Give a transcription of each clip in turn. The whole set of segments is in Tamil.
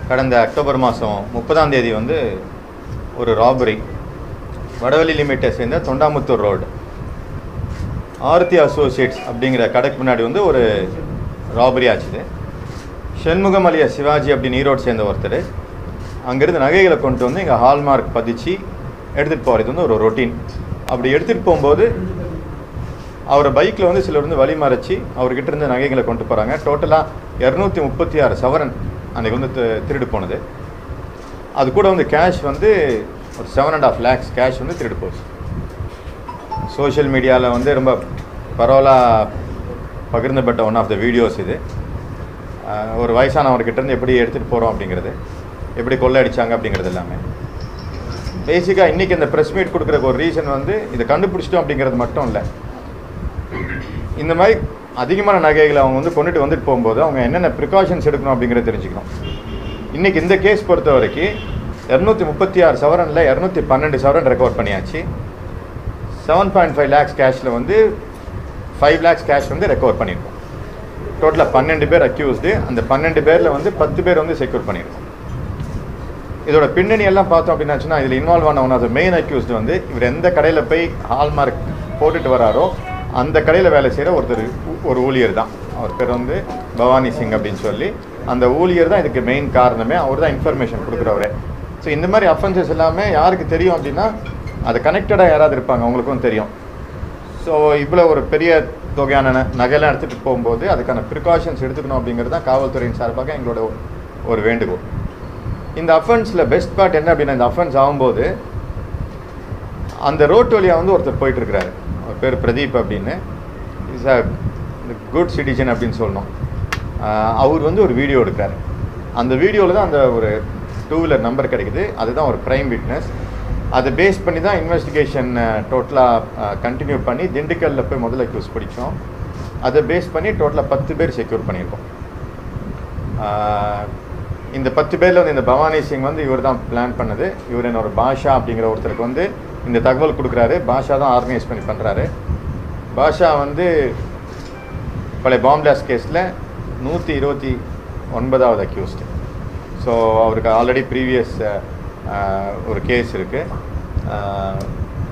கடந்த அக்டோபர் மாதம் முப்பதாம் தேதி வந்து ஒரு ராபரி வடவள்ளி லிமிட்டை சேர்ந்த தொண்டாமுத்தூர் ரோடு ஆர்த்தி அசோசியேட்ஸ் அப்படிங்கிற கடைக்கு முன்னாடி வந்து ஒரு ராபரி ஆச்சுது ஷண்முகம் அலியா சிவாஜி அப்படின்னு ஈரோடு சேர்ந்த ஒருத்தர் அங்கேருந்து நகைகளை கொண்டு வந்து இங்கே ஹால்மார்க் பதிச்சு எடுத்துகிட்டு போகிறது வந்து ஒரு ரொட்டீன் அப்படி எடுத்துகிட்டு போகும்போது அவர் பைக்கில் வந்து சிலர் வந்து வழி மறைச்சி அவர்கிட்ட இருந்து நகைகளை கொண்டு போகிறாங்க டோட்டலாக இரநூத்தி முப்பத்தி ஆறு சவரன் அன்றைக்கி வந்து தி- திருடு போனது அது கூட வந்து கேஷ் வந்து ஒரு seven and half lakhs cash வந்து திருடு போச்சு சோஷியல் மீடியாவில் வந்து ரொம்ப பரவலாக பகிர்ந்தப்பட்ட ஒன் ஆஃப் த வீடியோஸ் இது ஆஹ் ஒரு வயசானவர்கிட்ட இருந்து எப்படி எடுத்துகிட்டு போகிறோம் அப்படிங்கிறது எப்படி கொள்ளடிச்சாங்க அப்படிங்கிறது எல்லாமே பேசிக்காக இன்றைக்கி இந்த ப்ரெஸ் மீட் கொடுக்குறக்கு ஒரு ரீசன் வந்து இதை கண்டுபிடிச்சிட்டோம் அப்படிங்கிறது மட்டும் இல்லை இந்த மாதிரி அதிகமான நகைகளை அவங்க வந்து கொண்டுட்டு வந்துட்டு போகும்போது அவங்க என்னென்ன ப்ரிகாஷன்ஸ் எடுக்கணும் அப்படிங்கிறத தெரிஞ்சுக்கணும் இன்றைக்கி இந்த கேஸ் பொறுத்த வரைக்கும் இரநூத்தி முப்பத்தி ஆறு சவரனில் இரநூத்தி பன்னெண்டு சவரன் ரெக்கவர் பண்ணியாச்சு செவன் பாயிண்ட் ஃபைவ் லேக்ஸ் கேஷில் வந்து ஃபைவ் லேக்ஸ் கேஷ் வந்து ரெக்கவர் பண்ணியிருக்கோம் டோட்டலாக பன்னெண்டு பேர் அக்யூஸ்டு அந்த பன்னெண்டு பேரில் வந்து பத்து பேர் வந்து செக்யூர் பண்ணியிருக்கோம் இதோட பின்னணி எல்லாம் பார்த்தோம் அப்படின்னாச்சுன்னா இதில் இன்வால்வ் ஆன ஒன் ஆஃப் மெயின் அக்யூஸ்டு வந்து இவர் எந்த கடையில் போய் ஹால்மார்க் போட்டுட்டு வராரோ அந்த கடையில் வேலை செய்கிற ஒருத்தர் ஊ- ஒரு ஊழியர் தான் அவர் பேர் வந்து பவானி சிங் அப்படின்னு சொல்லி அந்த ஊழியர் தான் இதுக்கு மெயின் காரணமே அவர் தான் இன்ஃபர்மேஷன் கொடுக்குறவரே ஸோ இந்த மாதிரி அஃபென்சஸ் எல்லாமே யாருக்கு தெரியும் அப்படின்னா அது கனெக்டடாக யாராவது இருப்பாங்க அவங்களுக்கும் தெரியும் ஸோ இவ்வளோ ஒரு பெரிய தொகையான ந- நகையெல்லாம் எடுத்துகிட்டு போகும்போது அதுக்கான ப்ரிகாஷன்ஸ் எடுத்துக்கணும் அப்படிங்கிறது தான் காவல்துறையின் சார்பாக எங்களோட ஒரு- ஒரு வேண்டுகோள் இந்த அஃபென்ஸில் பெஸ்ட் பார்ட் என்ன அப்படின்னா இந்த அஃபென்ஸ் ஆகும்போது அந்த ரோட்டு வழியாக வந்து ஒருத்தர் போயிட்டு இருக்கிறாரு அவர் பேர் பிரதீப் அப்படின்னு இஸ் அ குட் சிட்டிசன் அப்படின்னு சொல்லணும் ஆஹ் அவர் வந்து ஒரு வீடியோ எடுக்கிறாரு அந்த வீடியோவில் தான் அந்த ஒரு டூ வீலர் நம்பர் கிடைக்குது அதுதான் ஒரு ப்ரைம் விட்னஸ் அதை பேஸ் பண்ணி தான் இன்வெஸ்டிகேஷன் டோட்டலாக கண்டினியூ பண்ணி திண்டுக்கல்லில் போய் முதல்ல அக்யூஸ் பிடிச்சோம் அதை பேஸ் பண்ணி டோட்டலாக பத்து பேர் செக்யூர் பண்ணியிருக்கோம் ஆஹ் இந்த பத்து பேரில் வந்து இந்த பவானி சிங் வந்து இவர் தான் பிளான் பண்ணது இவர் என்னோட பாஷா அப்படிங்கிற ஒருத்தருக்கு வந்து இந்த தகவல் கொடுக்குறாரு பாஷா தான் ஆர்கனைஸ் பண்ணி பண்ணுறாரு பாஷா வந்து பழைய பாம்பிளாஸ் கேஸில் நூற்றி இருபத்தி ஒன்பதாவது அக்யூஸ்டு ஸோ அவருக்கு ஆல்ரெடி ப்ரீவியஸ் ஒரு கேஸ் இருக்குது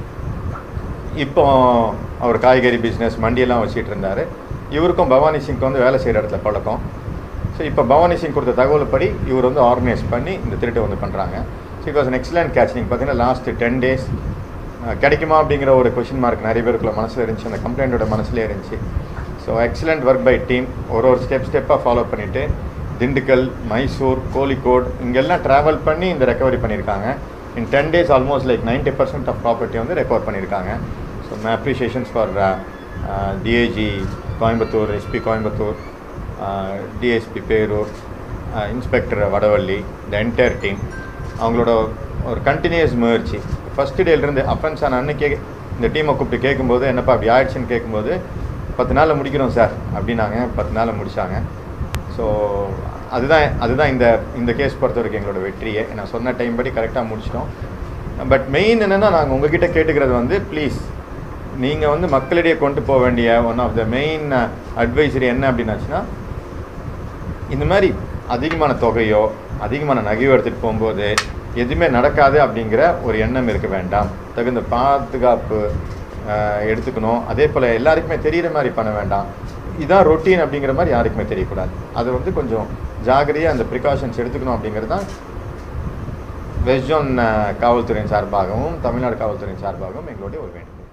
இப்போ அவர் காய்கறி பிஸ்னஸ் மண்டியெல்லாம் வச்சிட்டு இருந்தார் இவருக்கும் பவானி சிங்க்கு வந்து வேலை செய்கிற இடத்துல பழக்கம் ஸோ இப்போ பவானி சிங் கொடுத்த தகவல்படி இவர் வந்து ஆர்கனைஸ் பண்ணி இந்த திருட்டை வந்து பண்ணுறாங்க so it was an excellent catch நீங்கள் பார்த்தீங்கன்னா லாஸ்ட் டென் டேஸ் கிடைக்குமா அப்படிங்கிற ஒரு கொஷின் மார்க் நிறைய பேருக்குள்ள மனசில் இருந்துச்சு அந்த கம்ப்ளைண்ட்டோட மனசுலேயே இருந்துச்சு so excellent work by team ஒரு ஒரு ஸ்டெப் ஸ்டெப்பாக ஃபாலோ பண்ணிவிட்டு திண்டுக்கல் மைசூர் கோழிக்கோட் இங்கெல்லாம் ட்ராவல் பண்ணி இந்த ரெக்கவரி பண்ணியிருக்காங்க in ten days almost like 90% percent of property வந்து ரெக்கவர் பண்ணியிருக்காங்க so my appreciations for DIG Coimbatore SP Coimbatore DSP Perur inspector Vadavalli the entire team அவங்களோட ஒரு கண்டினியூஸ் முயற்சி ஃபஸ்ட்டு டேலேருந்து அஃபென்ஸ் ஆன அன்னைக்கே இந்த டீமை கூப்பிட்டு கேட்கும்போது என்னப்பா அப்படி ஆயிடுச்சுன்னு கேட்கும்போது பத்து நாளில் முடிக்கிறோம் சார் அப்படின்னாங்க பத்து நாளில் முடித்தாங்க ஸோ அதுதான் அதுதான் இந்த இந்த கேஸ் பொறுத்த வரைக்கும் எங்களோட வெற்றியே நான் சொன்ன டைம் படி கரெக்டாக முடிச்சிட்டோம் பட் மெயின் என்னென்னா நாங்கள் உங்ககிட்ட கேட்டுக்கிறது வந்து ப்ளீஸ் நீங்கள் வந்து மக்களிடையே கொண்டு போக வேண்டிய one of the main advisory என்ன அப்படின்னாச்சுன்னா இந்த மாதிரி அதிகமான தொகையோ அதிகமான நகையோ எடுத்துகிட்டு போகும்போது எதுவுமே நடக்காது அப்படிங்கிற ஒரு எண்ணம் இருக்க வேண்டாம் தகுந்த பாதுகாப்பு ஆஹ், எடுத்துக்கணும் அதே போல் எல்லாருக்குமே தெரிகிற மாதிரி பண்ண வேண்டாம் இதான் ரொட்டீன் அப்படிங்கிற மாதிரி யாருக்குமே தெரியக்கூடாது அது வந்து கொஞ்சம் ஜாகிரதையாக அந்த ப்ரிகாஷன்ஸ் எடுத்துக்கணும் அப்படிங்கிறது தான் வெஸ்ட் ஜோன் காவல்துறையின் சார்பாகவும் தமிழ்நாடு காவல்துறையின் சார்பாகவும் எங்களுடைய ஒரு வேண்டுகோள்